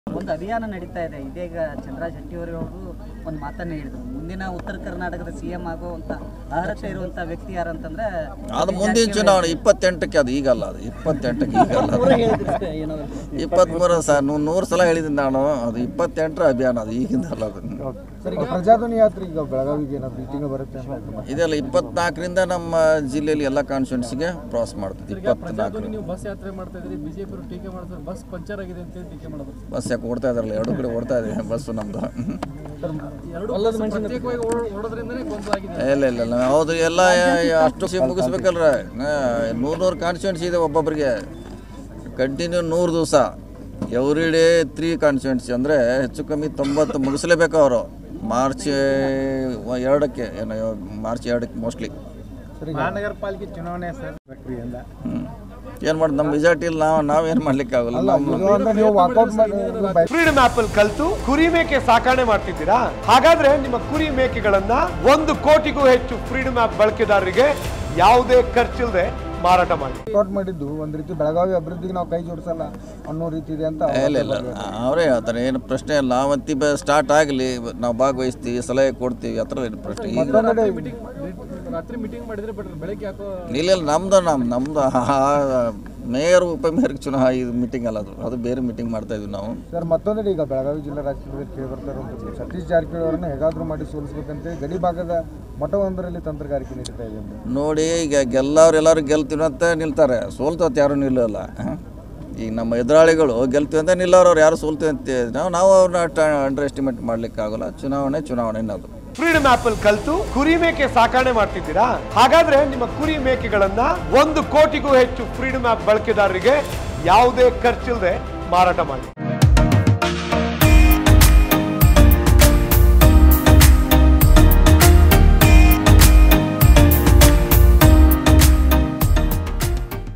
ಒಂದು ಅಭಿಯಾನ ನಡೀತಾ ಇದೆ ಇದೀಗ ಚಂದ್ರರಾಜ್ ಶೆಟ್ಟಿಯವರು ಒಂದು ಮಾತನ್ನ ಹೇಳಿದ್ರು ಮುಂದಿನ ಉತ್ತರ ಕರ್ನಾಟಕದ ಸಿ ಎಂ ಆಗುವಂತ ಅರ್ಹತೆ ಇರುವಂತ ವ್ಯಕ್ತಿ ಯಾರಂತಂದ್ರೆ ಅದು ಮುಂದಿನ ಚುನಾವಣೆ ಇಪ್ಪತ್ತೆಂಟಕ್ಕೆ ಅದು ಈಗಲ್ಲ ಅದು ಇಪ್ಪತ್ತೆಂಟಕ್ಕೆ ಈಗಲ್ಲ ಅದು. ಇಪ್ಪತ್ತ್ಮೂರು ಸ ನೂ- ನೂರು ಸಲ ಹೇಳಿದ್ದೀನಿ ನಾನು ಅದು ಇಪ್ಪತ್ತೆಂಟರ ಅಭಿಯಾನ ಅದು ಈಗಿಂದ ಅಲ್ಲ ಅದು ಸರ್ ಈಗ ಪ್ರಜಾಧ್ವನಿ ಯಾತ್ರೆ ಈಗ ಬೆಳಗಾವಿಗೆ ಏನಾದ್ರು ಮೀಟಿಂಗ್ ಬರುತ್ತೆ ಅಂತ ಇದೆಲ್ಲ ಇಪ್ಪತ್ನಾಲ್ಕರಿಂದ ನಮ್ಮ ಜಿಲ್ಲೆಯಲ್ಲಿ ಎಲ್ಲ ಕಾನ್ಸ್ಟಿಟ್ಯೂನ್ಸಿಗೆ ಕ್ರಾಸ್ ಮಾಡ್ತದೆ ಇಪ್ಪತ್ನಾಲ್ಕು ನೀವು ಬಸ್ ಯಾತ್ರೆ ಮಾಡ್ತಾ ಇದ್ರಿ ಬಿಜೆಪಿ ಅವರು ಟೀಕೆ ಮಾಡ್ತಾರೆ ಬಸ್ ಪಂಚರ್ ಆಗಿದೆ ಅಂತ ಟೀಕೆ ಮಾಡೋದು ಬಸ್ ಯಾಕೆ ಓಡ್ತಾ ಇದಾರಲ್ಲ ಎರಡು ಕಡೆ ಓಡ್ತಾ ಇದೆ ಬಸ್ಸು ನಮ್ಮದು ಎರಡು ಬಸ್ ಪ್ರತ್ಯೇಕವಾಗಿ ಓಡ್- ಓಡೋದ್ರಿಂದನೇ ಗೊಂದಲ ಆಗಿದೆ ಇಲ್ಲ ಇಲ್ಲ ಇಲ್ಲ ಹೌದು ಎಲ್ಲ ಅಷ್ಟು ಸಿ ಮುಗಿಸ್ಬೇಕಲ್ರ ನೂರು ನೂರು ಕಾನ್ಸ್ಟಿಟ್ಯೂನ್ಸಿ ಇದೆ ಒಬ್ಬೊಬ್ಬರಿಗೆ ಕಂಟಿನ್ಯೂ ನೂರು ದಿವಸ ಎವ್ರಿ ಡೇ ತ್ರೀ ಕಾನ್ಸ್ಟಿಟ್ಯೂನ್ಸಿ ಅಂದರೆ ಹೆಚ್ಚು ಕಮ್ಮಿ ತೊಂಬತ್ತು ಮುಗಿಸ್ಲೇಬೇಕು ಅವರು ಮಾರ್ಚ್ ಎರಡಕ್ಕೆ ಏನೋ ಮಾರ್ಚ್ ಎರಡಕ್ಕೆ ಮೋಸ್ಟ್ಲಿ ಮಹಾನಗರ ಪಾಲಿಕೆ ಚುನಾವಣೆ ಸರ್ ಪ್ರಕ್ರಿಯೆಯಿಂದ ಏನು ಮಾಡಿ ನಮ್ಮ ಮೆಜಾರಿಟಿಯಲ್ಲಿ ನಾವು ನಾವೇನು ಮಾಡ್ಲಿಕ್ಕೆ ಆಗೋಲ್ಲ ನಮ್ಮ ಇದು ಅಂದ್ರೆ ನೀವು ವಾಕೌಟ್ ಮಾಡಿ ಬೈ- ಫ್ರೀಡಮ್ ಆಪ್ ಅಲ್ಲಿ ಕಲ್ತು ಕುರಿ ಮೇಕೆ ಸಾಕಣೆ ಮಾಡ್ತಿದ್ದೀರಾ ಹಾಗಾದ್ರೆ ನಿಮ್ಮ ಕುರಿ ಮೇಕೆಗಳನ್ನ ಒಂದು ಕೋಟಿಗೂ ಹೆಚ್ಚು ಫ್ರೀಡಮ್ ಆಪ್ ಬಳಕೆದಾರರಿಗೆ ಯಾವುದೇ ಖರ್ಚಿಲ್ಲದೆ ಮಾರಾಟ ಮಾಡಿ ವಾಕೌಟ್ ಮಾಡಿದ್ದು ಒಂದ್ ರೀತಿ ಬೆಳಗಾವಿ ಅಭಿವೃದ್ಧಿಗೆ ನಾವು ಕೈ ಜೋಡಿಸಲ್ಲ ಅನ್ನೋ ರೀತಿ ಇದೆ ಅಂತ ಇಲ್ಲ ಇಲ್ಲ ಅವರೇ ಹೇಳ್ತಾರೆ ಏನು ಪ್ರಶ್ನೆ ಇಲ್ಲ ನಾವಂತಿ ಸ್ಟಾರ್ಟ್ ಆಗಲಿ ನಾವು ಭಾಗವಹಿಸ್ತೀವಿ ಸಲಹೆ ಕೊಡ್ತೀವಿ ಆ ಥರ ಏನು ಪ್ರಶ್ನೆ ಈಗ ಮತ್ತೊಂದೆಡೆ ರಾತ್ರಿ ಮೀಟಿಂಗ್ ಮಾಡಿದ್ರೆ ಬಟ್ ಬೆಳಗ್ಗೆ ಯಾಕೋ ಇಲ್ಲ ಇಲ್ಲ ನಮ್ದು ನಮ್ಮ ನಮ್ದು ಮೇಯರ್ ಉಪಮೇಯರ್ ಚುನಾವ ಇದು ಮೀಟಿಂಗ್ ಅಲ್ಲ ಅದು ಅದು ಬೇರೆ ಮೀಟಿಂಗ್ ಮಾಡ್ತಾ ಇದ್ವಿ ನಾವು ಸರ್ ಮತ್ತೊಂದೆಡೆ ಈಗ ಬೆಳಗಾವಿ ಜಿಲ್ಲಾ ರಾಜಕೀಯದಲ್ಲಿ ಕೇಳಿ ಬರ್ತಾ ಇರುವಂಥದ್ದು ಸತೀಶ್ ಜಾರಕಿಹೊಳಿ ಅವರನ್ನ ಹೇಗಾದ್ರೂ ಮಾಡಿ ಸೋಲಿಸ್ಬೇಕಂತ ಗಡಿ ಭಾಗದ ಮಠವೊಂದರಲ್ಲಿ ತಂತ್ರಗಾರಿಕೆ ನಡೀತಾ ಇದೆ ಅಂತ ನೋಡಿ ಈಗ ಗೆಲ್ಲವ್ರು ಎಲ್ಲರೂ ಗೆಲ್ತೀವಿ ಅಂತ ನಿಲ್ತಾರೆ ಸೋಲ್ತವತ್ತು ಯಾರೂ ನಿಲ್ಲಲ್ಲ ಈಗ ನಮ್ಮ ಎದುರಾಳಿಗಳು ಗೆಲ್ತೀವಿ ಅಂತ ನಿಲ್ಲೋರು ಯಾರು ಸೋಲ್ತೀವಿ ಅಂತ ನಾವು ನಾವು ಅವ್ರನ್ನ ಅಂಡರ್ ಎಸ್ಟಿಮೇಟ್ ಮಾಡ್ಲಿಕ್ಕೆ ಆಗೋಲ್ಲ ಚುನಾವಣೆ ಚುನಾವಣೆ ಅದು ಫ್ರೀಡಮ್ ಆಪ್ ಅಲ್ಲಿ ಕಲ್ತು ಕುರಿ ಮೇಕೆ ಸಾಕಣೆ ಮಾಡ್ತಿದ್ದೀರಾ ಹಾಗಾದ್ರೆ ನಿಮ್ಮ ಕುರಿ ಮೇಕೆಗಳನ್ನ ಒಂದು ಕೋಟಿಗೂ ಹೆಚ್ಚು ಫ್ರೀಡಮ್ ಆಪ್ ಬಳಕೆದಾರರಿಗೆ ಯಾವುದೇ ಖರ್ಚಿಲ್ಲದೆ ಮಾರಾಟ ಮಾಡಿ